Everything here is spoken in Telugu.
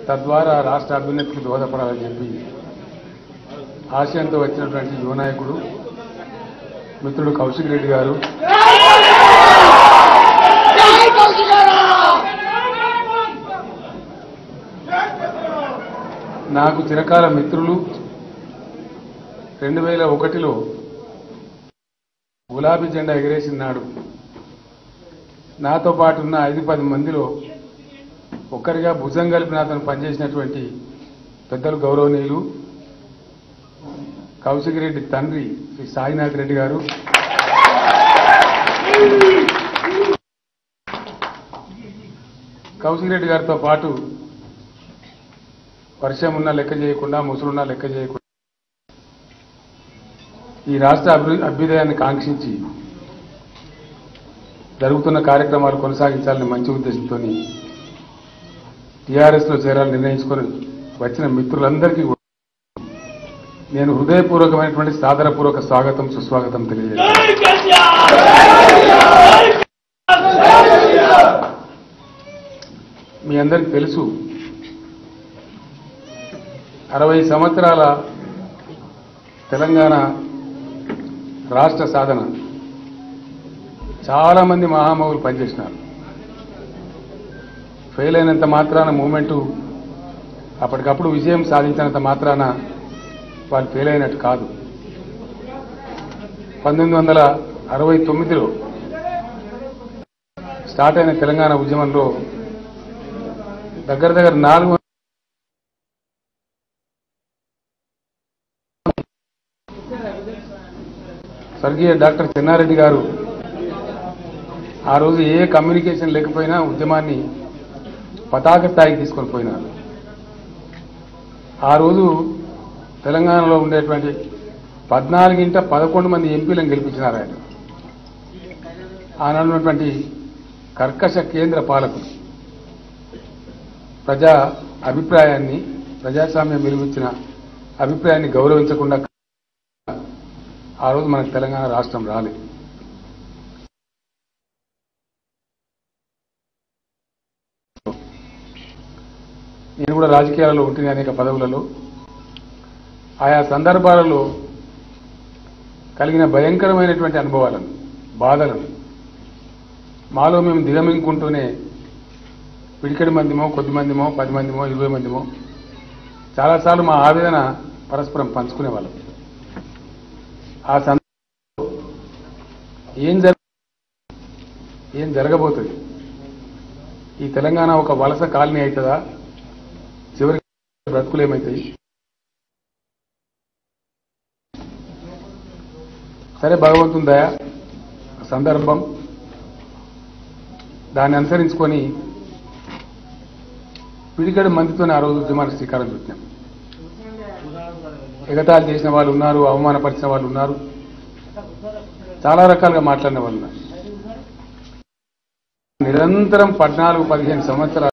తద్వారా రాష్ట్ర అభ్యున్నతికి దోహదపడాలని చెప్పి ఆశయంతో వచ్చినటువంటి యువ నాయకుడు మిత్రుడు కౌశిక్ రెడ్డి గారు నాకు చిరకాల మిత్రులు రెండు వేల ఒకటిలో గులాబీ జెండా ఎగరేసిన నాడు నాతో పాటు ఉన్న ఐదు పది మందిలో ఒక్కరిగా భుజం కలిపి నాతో పనిచేసినటువంటి పెద్దలు గౌరవనీయులు కౌశిక్ రెడ్డి తండ్రి శ్రీ సాయినాథ్ రెడ్డి గారు కౌశిక్ రెడ్డి గారితో పాటు వర్షం ఉన్నా లెక్క చేయకుండా ముసురున్నా లెక్క చేయకుండా ఈ రాష్ట్ర అభి అభ్యుదయాన్ని కాంక్షించి జరుగుతున్న కార్యక్రమాలు కొనసాగించాలని మంచి ఉద్దేశంతో టీఆర్ఎస్లో చేరాలని నిర్ణయించుకొని వచ్చిన మిత్రులందరికీ కూడా నేను హృదయపూర్వకమైనటువంటి సాదరపూర్వక స్వాగతం సుస్వాగతం తెలియజేస్తాను మీ అందరికీ తెలుసు అరవై సంవత్సరాల తెలంగాణ రాష్ట్ర సాధన చాలా మంది మహామహులు పనిచేసినారు ఫెయిల్ అయినంత మాత్రాన మూమెంటు అప్పటికప్పుడు విజయం సాధించినంత మాత్రాన వాళ్ళు ఫెయిల్ అయినట్టు కాదు పంతొమ్మిది వందల అరవై తొమ్మిదిలో స్టార్ట్ అయిన తెలంగాణ ఉద్యమంలో దగ్గర దగ్గర నాలుగు వందల స్వర్గీయ డాక్టర్ చెన్నారెడ్డి గారు ఆ రోజు ఏ కమ్యూనికేషన్ లేకపోయినా ఉద్యమాన్ని పతాక స్థాయికి తీసుకొని పోయినారు ఆ రోజు తెలంగాణలో ఉండేటువంటి పద్నాలుగింట పదకొండు మంది ఎంపీలను గెలిపించినారు ఆయన ఆనాడు ఉన్నటువంటి కర్కశ కేంద్ర పాలకులు ప్రజా అభిప్రాయాన్ని ప్రజాస్వామ్యం వెలుగుచ్చిన అభిప్రాయాన్ని గౌరవించకుండా ఆ రోజు మనకు తెలంగాణ రాష్ట్రం రాలేదు నేను కూడా రాజకీయాలలో ఉంటున్న అనేక పదవులలో ఆయా సందర్భాలలో కలిగిన భయంకరమైనటువంటి అనుభవాలను బాధలను మాలో మేము దిగమింగుకుంటూనే పిడికెడు మందిమో కొద్ది మందిమో పది మందిమో ఇరవై మందిమో చాలాసార్లు మా ఆవేదన పరస్పరం పంచుకునేవాళ్ళం ఆ సందర్భంలో ఏం జరగ ఏం జరగబోతుంది ఈ తెలంగాణ ఒక వలస కాలనీ అవుతుందా చివరికి బ్రతుకులు ఏమవుతాయి సరే భగవంతుని దయ సందర్భం దాన్ని అనుసరించుకొని పిడికడి మందితోనే ఆ రోజు ఉద్యమానికి శ్రీకారం చుట్టాం ఎగతాళి చేసిన వాళ్ళు ఉన్నారు అవమానపరిచిన వాళ్ళు ఉన్నారు చాలా రకాలుగా మాట్లాడిన వాళ్ళు ఉన్నారు నిరంతరం పద్నాలుగు పదిహేను సంవత్సరాలు